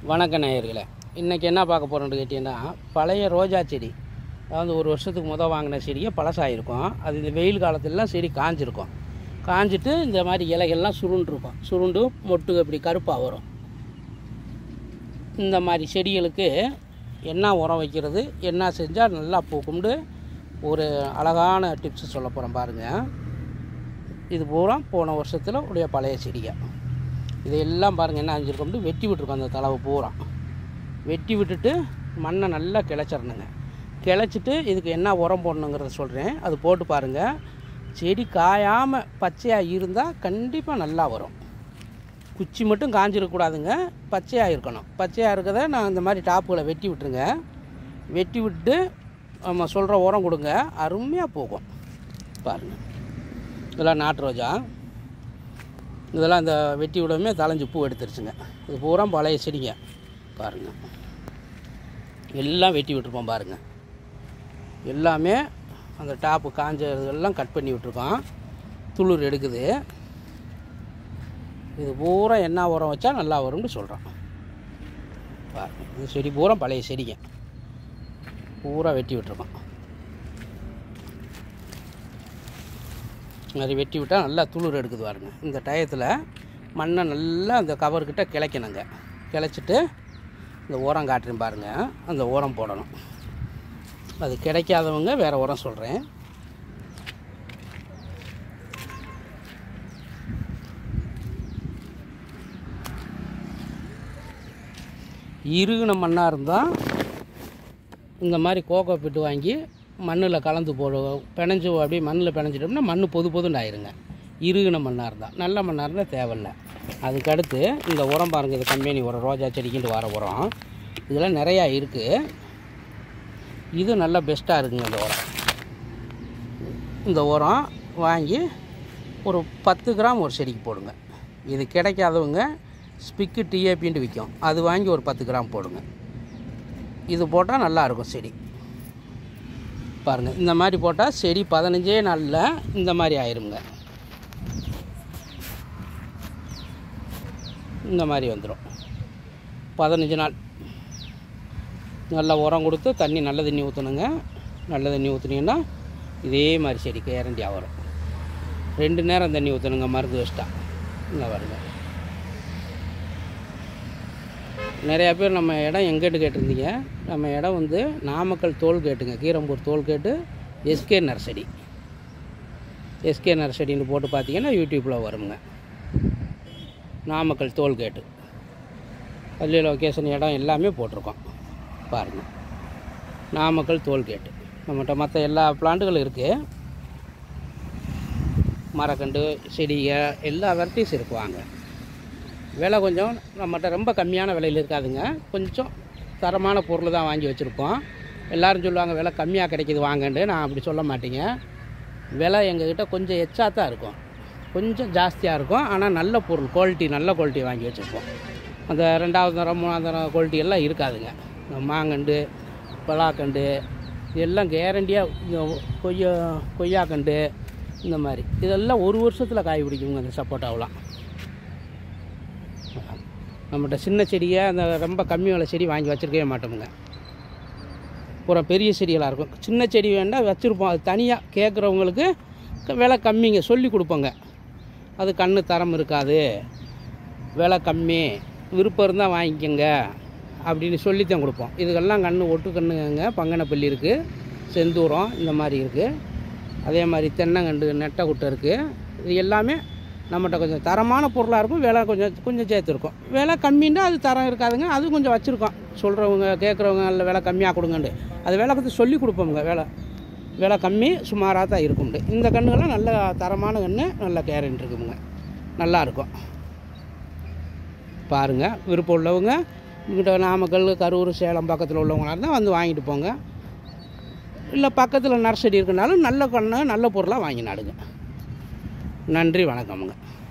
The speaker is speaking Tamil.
வணக்க நேயர்களே இன்றைக்கி என்ன பார்க்க போகிறோன்னு கேட்டிங்கன்னா பழைய ரோஜா செடி அதாவது ஒரு வருஷத்துக்கு முத வாங்கின செடியே பழசாயிருக்கும் அது இந்த வெயில் காலத்துலலாம் செடி காஞ்சிருக்கும் காஞ்சிட்டு இந்த மாதிரி இலைகள்லாம் சுருண்டிருக்கும் சுருண்டு மொட்டு இப்படி கருப்பாக வரும் இந்த மாதிரி செடிகளுக்கு என்ன உரம் வைக்கிறது என்ன செஞ்சால் நல்லா பூக்கும்னு ஒரு அழகான டிப்ஸ் சொல்ல போகிறேன் பாருங்கள் இது பூரா போன வருஷத்தில் உடைய பழைய செடிங்க இதையெல்லாம் பாருங்கள் என்ன செஞ்சுருக்கோம்னு வெட்டி விட்டுருக்கோம் அந்த தளவு பூரா வெட்டி விட்டுட்டு மண்ணை நல்லா கிளச்சிடணுங்க கிளச்சிட்டு இதுக்கு என்ன உரம் போடணுங்கிறத சொல்கிறேன் அது போட்டு பாருங்கள் செடி காயாமல் பச்சையாக இருந்தால் கண்டிப்பாக நல்லா வரும் குச்சி மட்டும் காஞ்சிடக்கூடாதுங்க பச்சையாக இருக்கணும் பச்சையாக இருக்கிறத நான் இந்த மாதிரி டாப்புகளை வெட்டி விட்டுருங்க வெட்டி விட்டு நம்ம சொல்கிற உரம் கொடுங்க அருமையாக போகும் பாருங்கள் இதெல்லாம் நாட்டு ரோஜா இதெல்லாம் இந்த வெட்டி விடவுமே தலைஞ்சு பூ எடுத்துருச்சுங்க இது பூரா பழைய செடிங்க பாருங்கள் எல்லாம் வெட்டி விட்டுருப்போம் பாருங்கள் எல்லாமே அந்த டாப்பு காஞ்ச இதெல்லாம் கட் பண்ணி விட்டுருக்கோம் துளிர் எடுக்குது இது பூரா என்ன உரம் வச்சா நல்லா வரும்னு சொல்கிறோம் பாருங்க இந்த செடி பூரா பழைய செடிங்க பூரா வெட்டி விட்டுருக்கோம் அது வெட்டி விட்டால் நல்லா துளிர் எடுக்குது பாருங்க இந்த டயத்தில் மண்ணை நல்லா அந்த கவர்கிட்ட கிளைக்கணுங்க கிளைச்சிட்டு இந்த உரம் காட்டுறேன் பாருங்கள் அந்த உரம் போடணும் அது கிடைக்காதவங்க வேறு உரம் சொல்கிறேன் இறுகின மண்ணாக இருந்தால் இந்த மாதிரி கோகோ பிட்டு வாங்கி மண்ணில் கலந்து போடு பிணைஞ்சு அப்படியே மண்ணில் பிணைஞ்சிட்டோம்னா மண் பொது பொதுன்னு ஆயிருங்க இறுகின மண்ணாக இருந்தால் நல்ல மண்ணாக இருந்தால் தேவையில்லை அதுக்கடுத்து இந்த உரம் பாருங்கள் இது கம்பெனி உரம் ரோஜா செடிக்கிட்டு வர உரம் இதெல்லாம் நிறையா இருக்குது இது நல்லா பெஸ்ட்டாக இருக்குங்க இந்த உரம் இந்த உரம் வாங்கி ஒரு பத்து கிராம் ஒரு செடிக்கு போடுங்க இது கிடைக்காதவங்க ஸ்பிக்கு டிஏபின்ட்டு விற்கும் அது வாங்கி ஒரு பத்து கிராம் போடுங்க இது போட்டால் நல்லாயிருக்கும் செடி பாருங்கள் இந்த மாதிரி போட்டால் செடி பதினஞ்சே நாளில் இந்த மாதிரி ஆயிருங்க இந்த மாதிரி வந்துடும் பதினஞ்சு நாள் நல்லா உரம் கொடுத்து தண்ணி நல்ல தண்ணி ஊற்றணுங்க நல்ல தண்ணி ஊற்றுனீங்கன்னா இதே மாதிரி செடி கேரண்டியாக வரும் ரெண்டு நேரம் தண்ணி ஊற்றணுங்க மருந்து வச்சிட்டா இங்கே வருங்க நிறையா பேர் நம்ம இடம் எங்கேட்டு கேட்டிருந்தீங்க நம்ம இடம் வந்து நாமக்கல் தோல் கேட்டுங்க கீரம்பூர் தோல் கேட்டு எஸ்கே நர்சரி எஸ்கே நர்சரின்னு போட்டு பார்த்தீங்கன்னா யூடியூப்பில் வருங்க நாமக்கல் டோல் கேட்டு பள்ளி லொக்கேஷன் இடம் எல்லாமே போட்டிருக்கோம் பாருங்கள் நாமக்கல் டோல் கேட்டு நம்மகிட்ட மற்ற எல்லா பிளான்ட்டுகளும் இருக்குது மரக்கண்டு செடிக எல்லா வெரைட்டிஸ் இருக்கு வாங்க விலை கொஞ்சம் நம்மகிட்ட ரொம்ப கம்மியான விலையில் இருக்காதுங்க கொஞ்சம் தரமான பொருள் தான் வாங்கி வச்சுருப்போம் எல்லோரும் சொல்லுவாங்க விலை கம்மியாக கிடைக்கிது வாங்கன்ட்டு நான் அப்படி சொல்ல மாட்டேங்க விலை எங்ககிட்ட கொஞ்சம் எச்சா தான் இருக்கும் கொஞ்சம் ஜாஸ்தியாக இருக்கும் ஆனால் நல்ல பொருள் குவாலிட்டி நல்ல குவாலிட்டி வாங்கி வச்சுருப்போம் அந்த ரெண்டாவது தரம் மூணாவது தரம் குவாலிட்டி எல்லாம் இருக்காதுங்க இந்த மாங்கண்டு பலாக்கண்டு இதெல்லாம் கேரண்டியாக கொய்யா கொய்யாக்கண்டு இந்த மாதிரி இதெல்லாம் ஒரு வருஷத்தில் காய் பிடிக்குங்க அந்த சப்போட்டாவெலாம் நம்மகிட்ட சின்ன செடியை அந்த ரொம்ப கம்மி விலை செடி வாங்கி வச்சுருக்கவே மாட்டோமுங்க பூரா பெரிய செடிகளாக இருக்கும் சின்ன செடி வேண்டாம் வச்சுருப்போம் அது தனியாக கேட்குறவங்களுக்கு விலை கம்மிங்க சொல்லி கொடுப்போங்க அது கண்ணு தரம் இருக்காது விலை கம்மி விருப்பம் இருந்தால் வாங்கிக்கோங்க அப்படின்னு சொல்லித்தான் கொடுப்போம் இதுக்கெல்லாம் கன்று ஒட்டு கண்ணுங்க பங்கனப்பள்ளி இருக்குது செந்தூரம் இந்த மாதிரி இருக்குது அதே மாதிரி தென்னங்கண்டு நெட்டைக்குட்டை இருக்குது இது எல்லாமே நம்மகிட்ட கொஞ்சம் தரமான பொருளாக இருக்கும் விலை கொஞ்சம் கொஞ்சம் சேர்த்துருக்கோம் விலை கம்மின்னா அது தரம் இருக்காதுங்க அது கொஞ்சம் வச்சுருக்கோம் சொல்கிறவங்க கேட்குறவங்க இல்லை விலை கம்மியாக கொடுங்கண்டு அது விலை கொஞ்சம் சொல்லி கொடுப்போங்க விலை விலை கம்மி சுமாராக தான் இருக்கும்ண்டு இந்த கன்றுகள்லாம் நல்ல தரமான கன்று நல்ல கேரண்ட் இருக்குங்க நல்லா இருக்கும் பாருங்கள் விருப்பம் உள்ளவங்க இங்கிட்ட நாமக்கல் கரூர் சேலம் பக்கத்தில் உள்ளவங்களாக இருந்தால் வந்து வாங்கிட்டு போங்க இல்லை பக்கத்தில் நர்சரி இருக்குனாலும் நல்ல கன்று நல்ல பொருளாக வாங்கி நடுங்க நன்றி வணக்கமுங்க